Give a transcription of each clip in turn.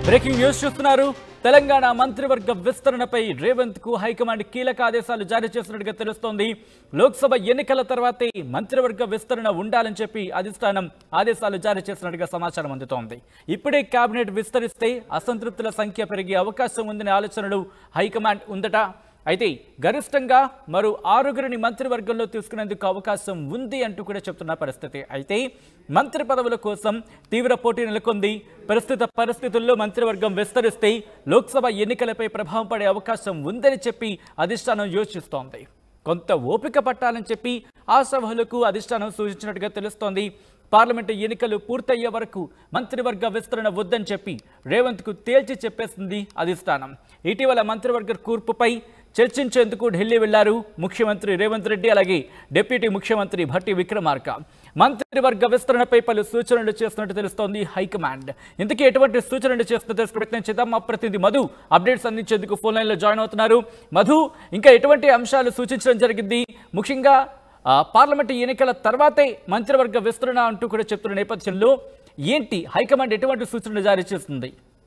Breaking news చూస్తున్నారు తెలంగాణ మంత్రివర్గ విస్తరణపై రేవంత్ కు హైకమాండ్ కీలక ఆదేశాలు జారీ చేసినట్టుగా తెలుస్తోంది లోక్సభ ఎన్నికల తర్వాతే మంత్రివర్గ విస్తరణ ఉండాలని చెప్పి అధిష్టానం ఆదేశాలు జారీ చేసినట్టుగా సమాచారం అందుతోంది ఇప్పుడే కేబినెట్ విస్తరిస్తే అసంతృప్తుల సంఖ్య పెరిగే అవకాశం ఉందనే ఆలోచనలు హైకమాండ్ ఉందట అయితే గరిష్టంగా మరో ఆరుగురిని మంత్రివర్గంలో తీసుకునేందుకు అవకాశం ఉంది అంటూ కూడా చెప్తున్న పరిస్థితి అయితే మంత్రి పదవుల కోసం తీవ్ర పోటీ నెలకొంది ప్రస్తుత పరిస్థితుల్లో మంత్రివర్గం విస్తరిస్తే లోక్సభ ఎన్నికలపై ప్రభావం పడే అవకాశం ఉందని చెప్పి అధిష్టానం యోచిస్తోంది కొంత ఓపిక పట్టాలని చెప్పి ఆశావహులకు అధిష్టానం సూచించినట్టుగా తెలుస్తోంది పార్లమెంటు ఎన్నికలు పూర్తయ్యే వరకు మంత్రివర్గ విస్తరణ వద్దని చెప్పి రేవంత్కు తేల్చి చెప్పేసింది అధిష్టానం ఇటీవల మంత్రివర్గ కూర్పుపై చర్చించేందుకు ఢిల్లీ వెళ్లారు ముఖ్యమంత్రి రేవంత్ రెడ్డి అలాగే డిప్యూటీ ముఖ్యమంత్రి భట్టి విక్రమార్క మంత్రివర్గ విస్తరణపై పలు సూచనలు చేస్తున్నట్టు తెలుస్తోంది హైకమాండ్ ఇందుకే ఎటువంటి సూచనలు చేస్తుందో తెలుసు ప్రయత్నం చేద్దాం మా ప్రతినిధి మధు అప్డేట్స్ అందించేందుకు ఫోన్ లైన్లో జాయిన్ అవుతున్నారు మధు ఇంకా ఎటువంటి అంశాలు సూచించడం జరిగింది ముఖ్యంగా ఆ, పార్లమెంటు ఎన్నికల తర్వాతే మంత్రివర్గ విస్తరణ అంటూ కూడా చెప్తున్న నేపథ్యంలో ఏంటి హైకమాండ్ ఎటువంటి సూచనలు జారీ చేస్తుంది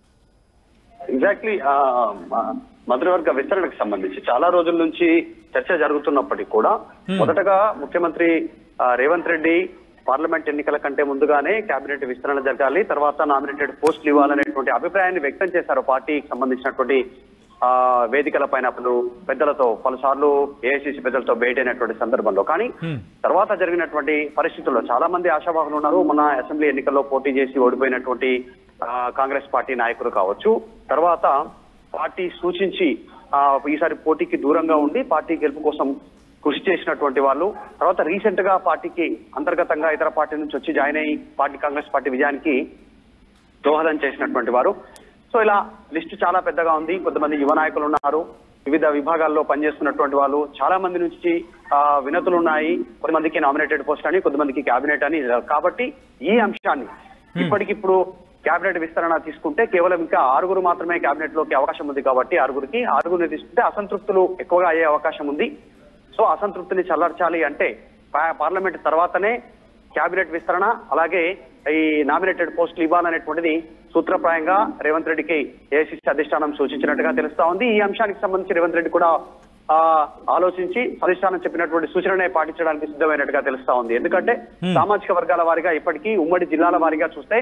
ఎగ్జాక్ట్లీ మంత్రివర్గ విస్తరణకు సంబంధించి చాలా రోజుల నుంచి చర్చ జరుగుతున్నప్పటికీ కూడా మొదటగా ముఖ్యమంత్రి ఆ, రేవంత్ రెడ్డి పార్లమెంట్ ఎన్నికల కంటే ముందుగానే కేబినెట్ విస్తరణ జరగాలి తర్వాత నామినేటెడ్ పోస్టులు ఇవ్వాలనేటువంటి అభిప్రాయాన్ని వ్యక్తం చేశారు పార్టీకి సంబంధించినటువంటి ఆ వేదికల పైన అప్పుడు పెద్దలతో పలుసార్లు ఏఐసిసి పెద్దలతో భేటీ అయినటువంటి సందర్భంలో కానీ తర్వాత జరిగినటువంటి పరిస్థితుల్లో చాలా మంది ఆశావాహులు ఉన్నారు మన అసెంబ్లీ ఎన్నికల్లో పోటీ చేసి ఓడిపోయినటువంటి ఆ, కాంగ్రెస్ పార్టీ నాయకులు కావచ్చు తర్వాత పార్టీ సూచించి ఆ, ఈసారి పోటీకి దూరంగా ఉండి పార్టీ గెలుపు కోసం కృషి చేసినటువంటి వాళ్ళు తర్వాత రీసెంట్ గా పార్టీకి అంతర్గతంగా ఇతర పార్టీ నుంచి వచ్చి జాయిన్ అయ్యి పార్టీ కాంగ్రెస్ పార్టీ విజయానికి దోహదం చేసినటువంటి వారు సో ఇలా లిస్టు చాలా పెద్దగా ఉంది కొంతమంది యువ నాయకులు ఉన్నారు వివిధ విభాగాల్లో పనిచేస్తున్నటువంటి వాళ్ళు చాలా మంది నుంచి ఆ, వినతులు ఉన్నాయి కొంతమందికి నామినేటెడ్ పోస్ట్ అని కొంతమందికి క్యాబినెట్ అని కాబట్టి ఈ అంశాన్ని ఇప్పటికిప్పుడు క్యాబినెట్ విస్తరణ తీసుకుంటే కేవలం ఇంకా ఆరుగురు మాత్రమే క్యాబినెట్ లోకి అవకాశం ఉంది కాబట్టి ఆరుగురికి ఆరుగురిని తీసుకుంటే అసంతృప్తులు ఎక్కువగా అయ్యే అవకాశం ఉంది సో అసంతృప్తిని చల్లార్చాలి అంటే పా- పార్లమెంట్ తర్వాతనే క్యాబినెట్ విస్తరణ అలాగే ఈ నామినేటెడ్ పోస్టులు ఇవ్వాలనేటువంటిది సూత్రప్రాయంగా రేవంత్ రెడ్డికి ఏసీసీ అధిష్టానం సూచించినట్టుగా తెలుస్తా ఉంది ఈ అంశానికి సంబంధించి రేవంత్ రెడ్డి కూడా ఆ ఆలోచించి అధిష్టానం చెప్పినటువంటి సూచననే పాటించడానికి సిద్ధమైనట్టుగా తెలుస్తా ఉంది ఎందుకంటే సామాజిక వర్గాల వారిగా ఇప్పటికీ ఉమ్మడి జిల్లాల వారిగా చూస్తే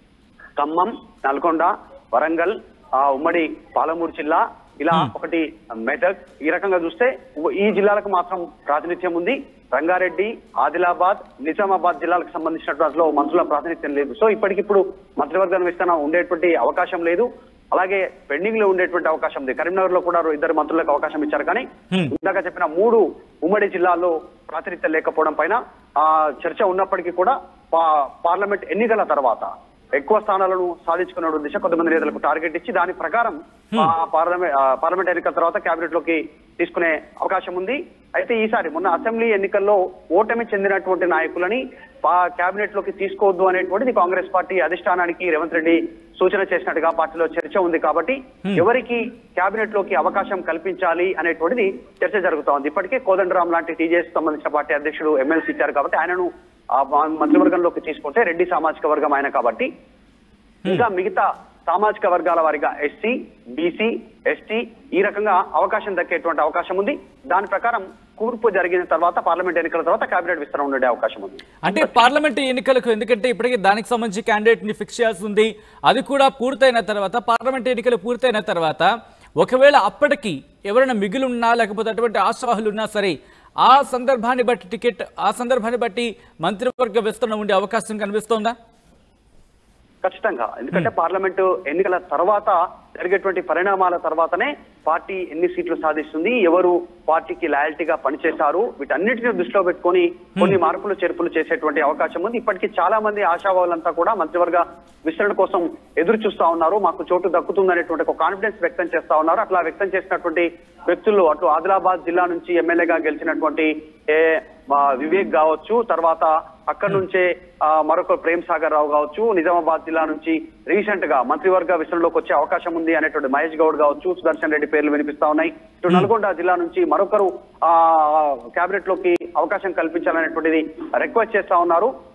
ఖమ్మం నల్గొండ వరంగల్ ఆ ఉమ్మడి పాలమూరు జిల్లా ఇలా ఒకటి మెదక్ ఈ రకంగా చూస్తే ఈ జిల్లాలకు మాత్రం ప్రాతినిధ్యం ఉంది రంగారెడ్డి ఆదిలాబాద్ నిజామాబాద్ జిల్లాలకు సంబంధించినటువంటి వాటిలో మంత్రుల ప్రాతినిధ్యం లేదు సో ఇప్పటికిప్పుడు మంత్రివర్గం విస్తరణ ఉండేటువంటి అవకాశం లేదు అలాగే పెండింగ్ లో ఉండేటువంటి అవకాశం ఉంది కరీంనగర్ లో కూడా ఇద్దరు మంత్రులకు అవకాశం ఇచ్చారు కానీ ఇందాక చెప్పిన మూడు ఉమ్మడి జిల్లాల్లో ప్రాతినిధ్యం లేకపోవడం పైన ఆ చర్చ ఉన్నప్పటికీ కూడా పా- పార్లమెంట్ ఎన్నికల తర్వాత ఎక్కువ స్థానాలను సాధించుకునే దిశ కొంతమంది నేతలకు టార్గెట్ ఇచ్చి దాని ప్రకారం ఆ పార్లమెంట్ ఆ పార్లమెంట్ ఎన్నికల తర్వాత కేబినెట్ లోకి తీసుకునే అవకాశం ఉంది అయితే ఈసారి మొన్న అసెంబ్లీ ఎన్నికల్లో ఓటమి చెందినటువంటి నాయకులని కేబినెట్ లోకి తీసుకోవద్దు అనేటువంటిది కాంగ్రెస్ పార్టీ అధిష్టానానికి రేవంత్ రెడ్డి సూచన చేసినట్టుగా పార్టీలో చర్చ ఉంది కాబట్టి ఎవరికి కేబినెట్ లోకి అవకాశం కల్పించాలి అనేటువంటిది చర్చ జరుగుతోంది ఇప్పటికే కోదండరాం లాంటి టీజేఎస్ సంబంధించిన పార్టీ అధ్యక్షుడు ఎమ్మెల్సీ ఇచ్చారు కాబట్టి ఆయనను ఆ మంత్రివర్గంలోకి తీసుకుంటే రెడ్డి సామాజిక వర్గం ఆయన కాబట్టి ఇంకా మిగతా సామాజిక వర్గాల వారిగా ఎస్సీ బీసీ ఎస్టీ ఈ రకంగా అవకాశం దక్కేటువంటి అవకాశం ఉంది దాని ప్రకారం కూర్పు జరిగిన తర్వాత పార్లమెంట్ ఎన్నికల తర్వాత కేబినెట్ విస్తరణ ఉండే అవకాశం ఉంది అంటే పార్లమెంట్ ఎన్నికలకు ఎందుకంటే ఇప్పటికే దానికి సంబంధించి క్యాండిడేట్ ని ఫిక్స్ చేయాల్సి ఉంది అది కూడా పూర్తయిన తర్వాత పార్లమెంట్ ఎన్నికలు పూర్తయిన తర్వాత ఒకవేళ అప్పటికి ఎవరైనా మిగిలి ఉన్నా లేకపోతే అటువంటి ఆశావాహులు ఉన్నా సరే ఆ సందర్భాన్ని బట్టి టికెట్ ఆ సందర్భాన్ని బట్టి మంత్రివర్గ విస్తరణ ఉండే అవకాశం కనిపిస్తోందా ఖచ్చితంగా ఎందుకంటే పార్లమెంటు ఎన్నికల తర్వాత జరిగేటువంటి పరిణామాల తర్వాతనే పార్టీ ఎన్ని సీట్లు సాధిస్తుంది ఎవరు పార్టీకి లాయల్టీగా పనిచేశారు వీటన్నిటిని దృష్టిలో పెట్టుకొని కొన్ని మార్పులు చేర్పులు చేసేటువంటి అవకాశం ఉంది ఇప్పటికీ చాలా మంది ఆశావాహులంతా కూడా మంత్రివర్గ విస్తరణ కోసం ఎదురు చూస్తా ఉన్నారు మాకు చోటు దక్కుతుందనేటువంటి ఒక కాన్ఫిడెన్స్ వ్యక్తం చేస్తా ఉన్నారు అట్లా వ్యక్తం చేసినటువంటి వ్యక్తులు అటు ఆదిలాబాద్ జిల్లా నుంచి ఎమ్మెల్యేగా గెలిచినటువంటి ఏ మా వివేక్ కావచ్చు తర్వాత అక్కడ నుంచే ఆ, మరొక ప్రేమ్ సాగర్ రావు కావచ్చు నిజామాబాద్ జిల్లా నుంచి రీసెంట్ గా మంత్రివర్గ విషయంలోకి వచ్చే అవకాశం ఉంది అనేటువంటి మహేష్ గౌడ్ కావచ్చు సుదర్శన్ రెడ్డి పేర్లు వినిపిస్తా ఉన్నాయి ఇటు నల్గొండ జిల్లా నుంచి మరొకరు ఆ కేబినెట్ లోకి అవకాశం కల్పించాలనేటువంటిది రిక్వెస్ట్ చేస్తా ఉన్నారు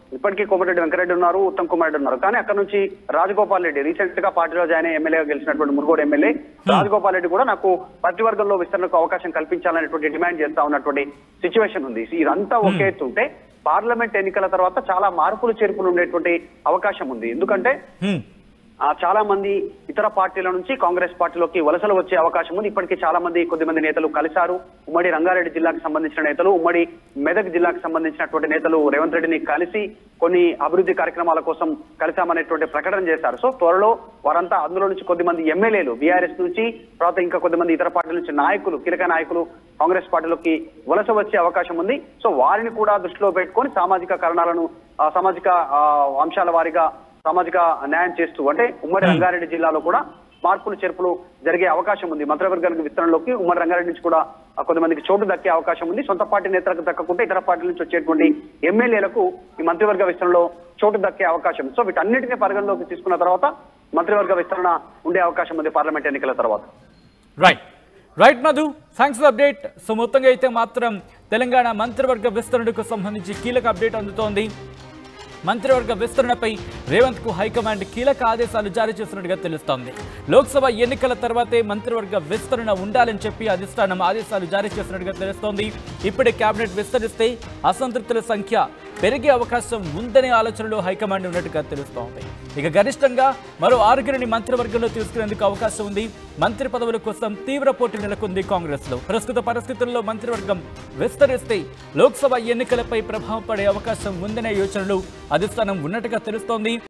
ఇప్పటికీ కోమటిరెడ్డి వెంకరెడ్డి ఉన్నారు ఉత్తమ్ కుమార్ రెడ్డి ఉన్నారు కానీ అక్కడ నుంచి రాజగోపాల్ రెడ్డి రీసెంట్ గా పార్టీలో జాయిన్ అయ్యి ఎమ్మెల్యేగా గెలిచినటువంటి మునుగోడు ఎమ్మెల్యే రాజగోపాల్ రెడ్డి కూడా నాకు మంత్రివర్గంలో విస్తరణకు అవకాశం కల్పించాలనేటువంటి డిమాండ్ చేస్తా ఉన్నటువంటి సిచ్యువేషన్ ఉంది ఇదంతా ఒకే ఎత్తు ఉంటే పార్లమెంట్ ఎన్నికల తర్వాత చాలా మార్పులు చేర్పులు ఉండేటువంటి అవకాశం ఉంది ఎందుకంటే హ్మ్. ఆ చాలా మంది ఇతర పార్టీల నుంచి కాంగ్రెస్ పార్టీలోకి వలసలు వచ్చే అవకాశం ఉంది ఇప్పటికే చాలా మంది కొద్దిమంది నేతలు కలిశారు ఉమ్మడి రంగారెడ్డి జిల్లాకు సంబంధించిన నేతలు ఉమ్మడి మెదక్ జిల్లాకు సంబంధించినటువంటి నేతలు రేవంత్ రెడ్డిని కలిసి కొన్ని అభివృద్ధి కార్యక్రమాల కోసం కలిశామనేటువంటి ప్రకటన చేశారు సో త్వరలో వారంతా అందులో నుంచి కొద్దిమంది ఎమ్మెల్యేలు బీఆర్ఎస్ నుంచి తర్వాత ఇంకా కొద్దిమంది ఇతర పార్టీల నుంచి నాయకులు కీలక నాయకులు కాంగ్రెస్ పార్టీలోకి వలస వచ్చే అవకాశం ఉంది సో వారిని కూడా దృష్టిలో పెట్టుకొని సామాజిక కారణాలను ఆ, సామాజిక ఆ, అంశాల వారిగా సామాజిక న్యాయం చేస్తూ అంటే ఉమ్మడి రంగారెడ్డి జిల్లాలో కూడా మార్పులు చేర్పులు జరిగే అవకాశం ఉంది మంత్రివర్గానికి విస్తరణలోకి ఉమ్మడి రంగారెడ్డి నుంచి కూడా ఆ, కొంతమందికి చోటు దక్కే అవకాశం ఉంది సొంత పార్టీ నేతలకు దక్కకుంటే ఇతర పార్టీల నుంచి వచ్చేటువంటి ఎమ్మెల్యేలకు ఈ మంత్రివర్గ విస్తరణలో చోటు దక్కే అవకాశం ఉంది. సో వీటన్నిటిని పరిగణలోకి తీసుకున్న తర్వాత మంత్రివర్గ విస్తరణ ఉండే అవకాశం ఉంది పార్లమెంట్ ఎన్నికల తర్వాత right right Madhu thanks for update so మొత్తంగా అయితే మాత్రం తెలంగాణ మంత్రివర్గ విస్తరణకు సంబంధించి కీలక అప్డేట్ అందుతోంది మంత్రివర్గ విస్తరణపై రేవంత్ కు హైకమాండ్ కీలక ఆదేశాలు జారీ చేసినట్టుగా తెలుస్తోంది లోక్సభ ఎన్నికల తర్వాతే మంత్రివర్గ విస్తరణ ఉండాలని చెప్పి అధిష్టానం ఆదేశాలు జారీ చేసినట్టుగా తెలుస్తోంది ఇప్పుడే కేబినెట్ విస్తరిస్తే అసంతృప్తుల సంఖ్య పెరిగే అవకాశం ఉందనే ఆలోచనలో హైకమాండ్ ఉన్నట్టుగా తెలుస్తోంది ఇక గరిష్టంగా మరో ఆరుగురిని మంత్రివర్గంలో తీసుకునేందుకు అవకాశం ఉంది మంత్రి పదవుల కోసం తీవ్ర పోటీ నెలకొంది కాంగ్రెస్ లో ప్రస్తుత పరిస్థితుల్లో మంత్రివర్గం విస్తరిస్తే లోక్సభ ఎన్నికలపై ప్రభావం పడే అవకాశం ఉందనే యోచనలు అధిష్టానం ఉన్నట్టుగా తెలుస్తోంది